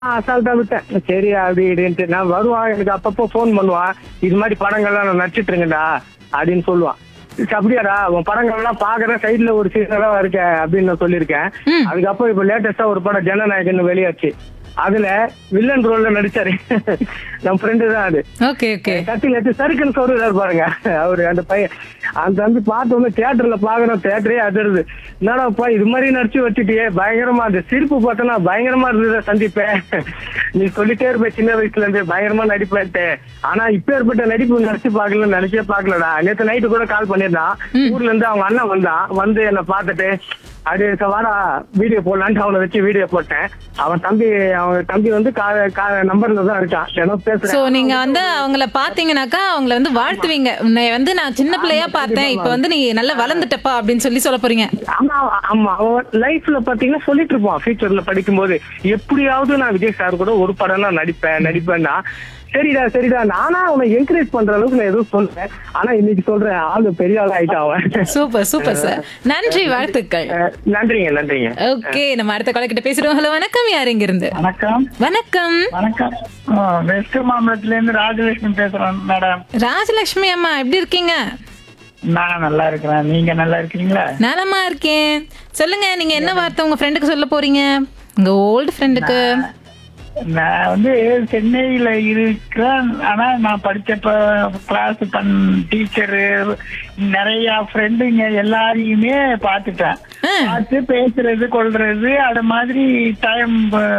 அசால்ட்டா விட்டேன் சரி அப்படி இப்படின்ட்டு நான் வருவான் எனக்கு அப்பப்போ ஃபோன் பண்ணுவான் இது மாதிரி படங்கள்லாம் நான் நடிச்சிட்டு இருக்கேன்டா அப்படின்னு சொல்லுவான் சரி, அப்படியாடா உன் படங்கள்லாம் பாக்குறேன் சைடுல ஒரு சீசனாக இருக்க அப்படின்னு நான் சொல்லியிருக்கேன் ம். அதுக்கப்புறம் இப்ப லேட்டஸ்டா ஒரு படம் ஜனநாயகன் வெளியாச்சு அதுல வில்லன் ரோல்ல நடிச்சாரு நம்ம ஃப்ரெண்டு தான் அது ஓகே ஓகே கட்டில எடுத்து சறுக்குன்னு சொல்றாரு பாருங்க அவரு அந்த பையன் அந்த வந்து பார்த்து வந்து தியேட்டர்ல பாக்குறோம் தியேட்டரே அதிருது என்னடாப்பா இது மாதிரி நடிச்சு வச்சுட்டியே பயங்கரமா அந்த சிரிப்பு பார்த்தனா பயங்கரமா இருந்தது சந்திப்பேன் நீ சொல்லிட்டே இருப்ப சின்ன வயசுல இருந்து பயங்கரமா நடிப்பேன்ட்டு ஆனா இப்ப ஏற்பட்ட நடிப்பு நடிச்சு பாக்கல நினைச்சே பாக்கலடா நேத்து நைட்டு கூட கால் பண்ணிருந்தான் ஊர்ல இருந்து அவங்க அண்ணன் வந்தான் வந்து என்ன பார்த்துட்டு அது வாடா வீடியோ போடலான்ட்டு அவனை வச்சு வீடியோ போட்டேன் அவன் தம்பி அவன் தம்பி வந்து நம்பர்ல தான் இருக்கான் ஏன்னா சோ பேசுறேன் நீங்க வந்து அவங்கள பாத்தீங்கன்னாக்கா அவங்கள வந்து வாழ்த்துவீங்க உன்னை வந்து நான் சின்ன பிள்ளையா பார்த்தேன் இப்ப வந்து நீ நல்லா வளர்ந்துட்டப்பா அப்படின்னு சொல்லி சொல்ல போறீங்க ஆமா ஆமா அவன் லைஃப்ல பாத்தீங்கன்னா சொல்லிட்டு இருப்பான் ஃபியூச்சர்ல படிக்கும்போது எப்படியாவது நான் விஜய் சார் கூட ஒரு படம் நான் நடிப்பேன் நடிப்பேன்னா சரிடா சரிடா நானா அவனை என்கரேஜ் பண்ற அளவுக்கு நான் எதுவும் சொல்றேன் ஆனா இன்னைக்கு சொல்றேன் ஆளு பெரிய ஆள் ஆயிட்டான் அவன் சூப்பர் சூப்பர் சார் நன்றி வாழ்த்துக்கள் அஹ் நன்றிங்க நன்றிங்க ஓகே நம்ம அடுத்த கால கிட்ட பேசுறோம் ஹலோ வணக்கம் யார் இங்க இருந்து வணக்கம் வணக்கம் வணக்கம் ஆ, வெஸ்ட் மாம்பலத்துல இருந்து ராஜலட்சுமி பேசுறேன் மேடம் ராஜலட்சுமி அம்மா எப்படி இருக்கீங்க நான் நல்லா இருக்கிறேன் நீங்க நல்லா இருக்கீங்களா நலமா இருக்கேன் சொல்லுங்க நீங்க என்ன வார்த்தை உங்க ஃப்ரெண்டுக்கு சொல்ல போறீங்க உங்க ஓல்டு ஃப்ரெண்டுக்கு நான் வந்து சென்னையில இருக்கிறேன் ஆனா நான் படிச்சப்ப கிளாஸ் பண் டீச்சரு நிறைய ஃப்ரெண்டுங்க எல்லாரையுமே பார்த்துட்டேன் பார்த்து பேசுறது கொள்றது அது மாதிரி டைம்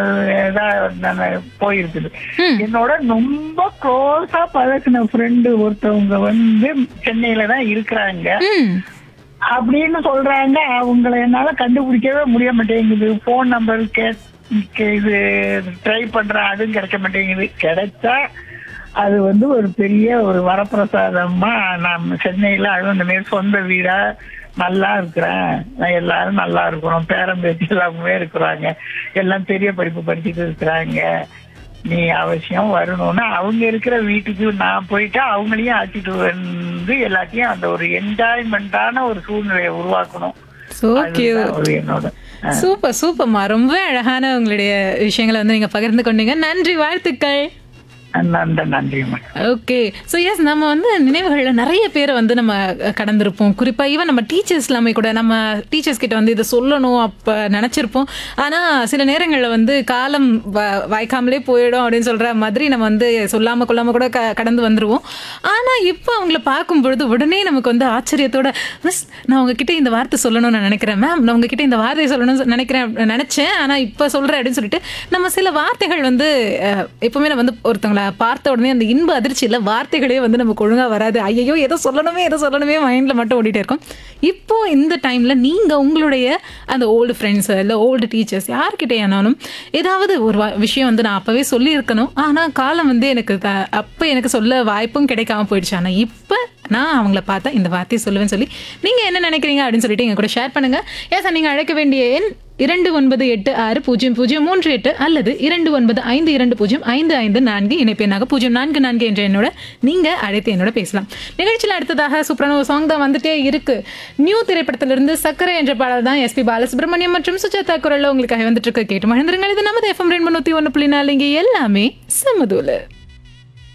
போயிருக்குது என்னோட ரொம்ப க்ளோஸா பழக்கின ஃப்ரெண்டு ஒருத்தவங்க வந்து சென்னையில தான் இருக்கிறாங்க ம் அப்படின்னு சொல்றாங்க அவங்கள என்னால கண்டுபிடிக்கவே முடிய மாட்டேங்குது போன் நம்பர் கே கே- இது ட்ரை பண்றேன் அதுவும் கிடைக்க மாட்டேங்குது கிடைச்சா அது வந்து ஒரு பெரிய ஒரு வரப்பிரசாதமா நான் சென்னையில அதுவும் இந்த மாதிரி சொந்த வீடா நல்லா இருக்கிறேன் நான் எல்லாரும் நல்லா இருக்கிறோம் பேரம்பேத்தி எல்லாமே இருக்கிறாங்க எல்லாம் பெரிய படிப்பு படிச்சுட்டு இருக்கிறாங்க நீ அவசியம் வரணும்னு அவங்க இருக்கிற வீட்டுக்கு நான் போயிட்டு அவங்களையும் அழைச்சிட்டு வந்து எல்லாத்தையும் அந்த ஒரு என்ஜாய்மெண்டான ஒரு சூழ்நிலையை உருவாக்கணும் சோ கியூட் அதுதான் ஒரு என்னோட சூப்பர் சூப்பர்மா ரொம்ப அழகான உங்களுடைய விஷயங்களை வந்து நீங்க பகிர்ந்து கொண்டீங்க நன்றி வாழ்த்துக்கள் நன்றி நன்றிம்மா ஓகே ஸோ எஸ் நம்ம வந்து நினைவுகளில் நிறைய பேரை வந்து நம்ம கடந்திருப்போம் குறிப்பாக ஈவன் நம்ம டீச்சர்ஸ் எல்லாமே கூட நம்ம டீச்சர்ஸ் கிட்ட வந்து இதை சொல்லணும் அப்போ நினச்சிருப்போம் ஆனால் சில நேரங்களில் வந்து காலம் வ- வாய்க்காமலே போயிடும் அப்படின்னு சொல்கிற மாதிரி நம்ம வந்து சொல்லாமல் கொள்ளாமல் கூட க கடந்து வந்துருவோம் ஆனால் இப்போ அவங்கள பார்க்கும் பொழுது உடனே நமக்கு வந்து ஆச்சரியத்தோட மிஸ் நான் உங்ககிட்ட இந்த வார்த்தை சொல்லணும்னு நான் நினைக்கிறேன் மேம் நான் உங்ககிட்ட இந்த வார்த்தையை சொல்லணும்னு நினைக்கிறேன் நினச்சேன் ஆனால் இப்போ சொல்கிறேன் அப்படின்னு சொல்லிட்டு நம்ம சில வார்த்தைகள் வந்து அஹ், எப்பவுமே நம்ம வந்து ஒருத்தவங்கள பார்த்த உடனே அந்த இன்ப அதிர்ச்சியில் வார்த்தைகளே வந்து நமக்கு ஒழுங்காக வராது ஐயோ ஏதோ சொல்லணுமே ஏதோ சொல்லணுமே மைண்டில் மட்டும் ஓடிட்டே இருக்கும் இப்போ இந்த டைமில் நீங்கள் உங்களுடைய அந்த ஓல்டு ஃப்ரெண்ட்ஸ் இல்லை ஓல்டு டீச்சர்ஸ் யார்கிட்டயானாலும் ஏதாவது ஒரு வா- விஷயம் வந்து நான் அப்போவே சொல்லியிருக்கணும் ஆனால் காலம் வந்து எனக்கு த- அப்போ எனக்கு சொல்ல வாய்ப்பும் கிடைக்காம போயிடுச்சு ஆனால் இப்போ நான் அவங்கள பார்த்தா இந்த வார்த்தையை சொல்லுவேன்னு சொல்லி நீங்கள் என்ன நினைக்கிறீங்க அப்படின்னு சொல்லிட்டு எங்க கூட ஷேர் பண்ணுங்கள் ஏன் சார் நீங்கள் அழைக்க வேண்டிய எண் இரண்டு ஒன்பது எட்டு ஆறு பூஜ்ஜியம் பூஜ்ஜியம் மூன்று எட்டு அல்லது இரண்டு ஒன்பது ஐந்து இரண்டு பூஜ்ஜியம் ஐந்து ஐந்து நான்கு இணைப்பு எண்ணாக பூஜ்ஜியம் நான்கு நான்கு என்ற என்னோட நீங்க அழைத்து என்னோட பேசலாம் நிகழ்ச்சியில் அடுத்ததாக சூப்பரான ஒரு சாங் தான் வந்துட்டே இருக்கு நியூ திரைப்படத்திலிருந்து சக்கரை என்ற பாடல் தான் எஸ்பி பாலசுப்ரமணியம் மற்றும் சுஜாதா குரல்ல உங்களுக்காக வந்துட்டு இருக்கு கேட்டு மகிழ்ந்துருங்கள் இது நமது எஃப்எம் ரெண்டு நூத்தி ஒன்று புள்ளி நாலு இங்கே எல்லாமே சமதூல